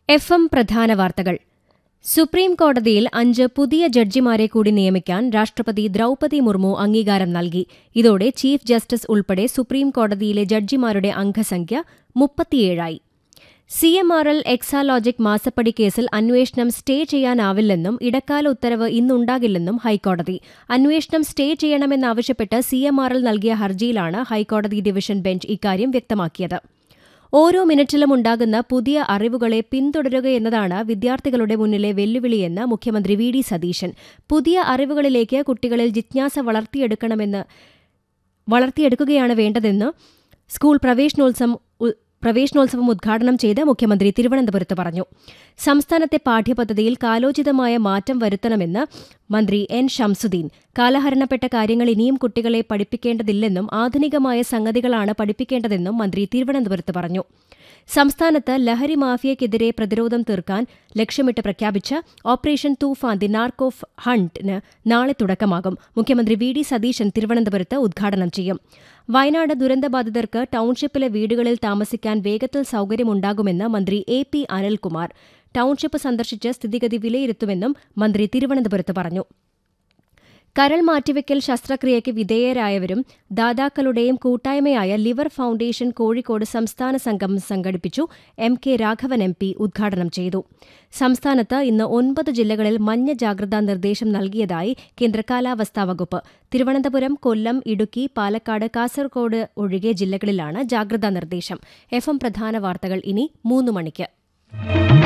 F M പ്രധാന വാർത്തകൾ supreme കോടതിയിൽ അഞ്ച് പുതിയ ജഡ്ജിമാരെ കൂടി നിയമിക്കാൻ രാഷ്ട്രപതി ദ്രൌപതി മുർമു അംഗീകാരം നൽകി ഇതോടെ ചീഫ് ജസ്റ്റിസ് ഉൾപ്പെടെ സുപ്രീം കോടതിയിലെ ജഡ്ജിമാരുടെ അംഗസംഖ്യ മുപ്പത്തിയേഴായി C M R L Exalogic മാസപ്പടി കേസിൽ അന്വേഷണം സ്റ്റേ ചെയ്യാനാവില്ലെന്നും ഇടക്കാല ഉത്തരവ് ഇന്നുണ്ടാകില്ലെന്നും ഹൈക്കോടതി അന്വേഷണം സ്റ്റേ ചെയ്യണമെന്നാവശ്യപ്പെട്ട് സി എം ആർ എൽ നൽകിയ ഹർജിയിലാണ് ഹൈക്കോടതി ഡിവിഷൻ ബെഞ്ച് ഇക്കാര്യം വ്യക്തമാക്കിയത് ഓരോ മിനിറ്റിലും ഉണ്ടാകുന്ന പുതിയ അറിവുകളെ പിന്തുടരുകയെന്നതാണ് വിദ്യാർത്ഥികളുടെ മുന്നിലെ വെല്ലുവിളിയെന്ന് മുഖ്യമന്ത്രി വി ഡി സതീശൻ പുതിയ അറിവുകളിലേക്ക് കുട്ടികളിൽ ജിജ്ഞാസ വളർത്തിയെടുക്കണമെന്ന് വളർത്തിയെടുക്കുകയാണ് വേണ്ടതെന്ന് സ്കൂൾ പ്രവേശനോത്സവം പ്രവേശനോത്സവം ഉദ്ഘാടനം ചെയ്ത് മുഖ്യമന്ത്രി തിരുവനന്തപുരത്ത് പറഞ്ഞു സംസ്ഥാനത്തെ പാഠ്യപദ്ധതിയിൽ കാലോചിതമായ മാറ്റം വരുത്തണമെന്ന് മന്ത്രി എൻ ഷംസുദ്ദീൻ കാലഹരണപ്പെട്ട കാര്യങ്ങൾ ഇനിയും കുട്ടികളെ പഠിപ്പിക്കേണ്ടതില്ലെന്നും ആധുനികമായ സംഗതികളാണ് പഠിപ്പിക്കേണ്ടതെന്നും മന്ത്രി തിരുവനന്തപുരത്ത് പറഞ്ഞു സംസ്ഥാനത്ത് ലഹരി മാഫിയയ്ക്കെതിരെ പ്രതിരോധം തീർക്കാൻ ലക്ഷ്യമിട്ട് പ്രഖ്യാപിച്ച ഓപ്പറേഷൻ തൂഫാൻ ദി നാർക്കോ ഹണ്ടിന് നാളെ തുടക്കമാകും മുഖ്യമന്ത്രി വി ഡി സതീശൻ തിരുവനന്തപുരത്ത് ഉദ്ഘാടനം ചെയ്യും വയനാട് ദുരന്തബാധിതർക്ക് ടൌൺഷിപ്പിലെ വീടുകളിൽ താമസിക്കാൻ വേഗത്തിൽ സൌകര്യമുണ്ടാകുമെന്ന് മന്ത്രി എ പി അനിൽകുമാർ ടൌൺഷിപ്പ് സന്ദർശിച്ച് സ്ഥിതിഗതി വിലയിരുത്തുമെന്നും മന്ത്രി തിരുവനന്തപുരത്ത് പറഞ്ഞു കരൾ മാറ്റിവെക്കൽ ശസ്ത്രക്രിയയ്ക്ക് വിധേയരായവരും ദാതാക്കളുടെയും കൂട്ടായ്മയായ ലിവർ ഫൌണ്ടേഷൻ കോഴിക്കോട് സംസ്ഥാന സംഘം സംഘടിപ്പിച്ചു M K Raghavan M P ഉദ്ഘാടനം ചെയ്തു സംസ്ഥാനത്ത് ഇന്ന് ഒൻപത് ജില്ലകളിൽ മഞ്ഞ ജാഗ്രതാ നിർദ്ദേശം നൽകിയതായി കേന്ദ്ര കാലാവസ്ഥാ വകുപ്പ് തിരുവനന്തപുരം കൊല്ലം ഇടുക്കി പാലക്കാട് കാസർഗോഡ് ഒഴികെ ജില്ലകളിലാണ് ജാഗ്രതാ നിർദ്ദേശം എഫ് എം പ്രധാന വാർത്തകൾ ഇനി മൂന്ന് മണിക്ക്